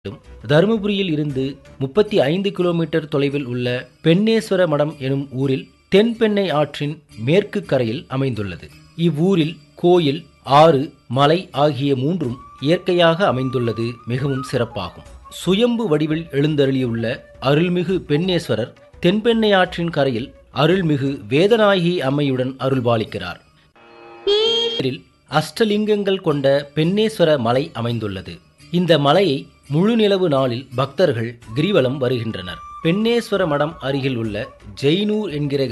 தருமபுரியில் இருந்து முப்பத்தி ஐந்து கிலோமீட்டர் தொலைவில் உள்ள பெண்ணேஸ்வர மடம் எனும் ஊரில் தென்பெண்ணை ஆற்றின் மேற்கு கரையில் அமைந்துள்ளது இவ்வூரில் கோயில் ஆறு மலை ஆகிய மூன்றும் இயற்கையாக அமைந்துள்ளது மிகவும் சிறப்பாகும் சுயம்பு வடிவில் எழுந்தருளியுள்ள அருள்மிகு பெண்ணேஸ்வரர் தென்பெண்ணை ஆற்றின் கரையில் அருள்மிகு வேதநாயகி அம்மையுடன் அருள்பாலிக்கிறார் இதில் அஷ்டலிங்கங்கள் கொண்ட பெண்ணேஸ்வர மலை அமைந்துள்ளது இந்த மலையை முழு நிலவு நாளில் பக்தர்கள் கிரிவலம் வருகின்றனர் பெண்ணேஸ்வர மடம் அருகில் உள்ள ஜெய்னூர் என்கிற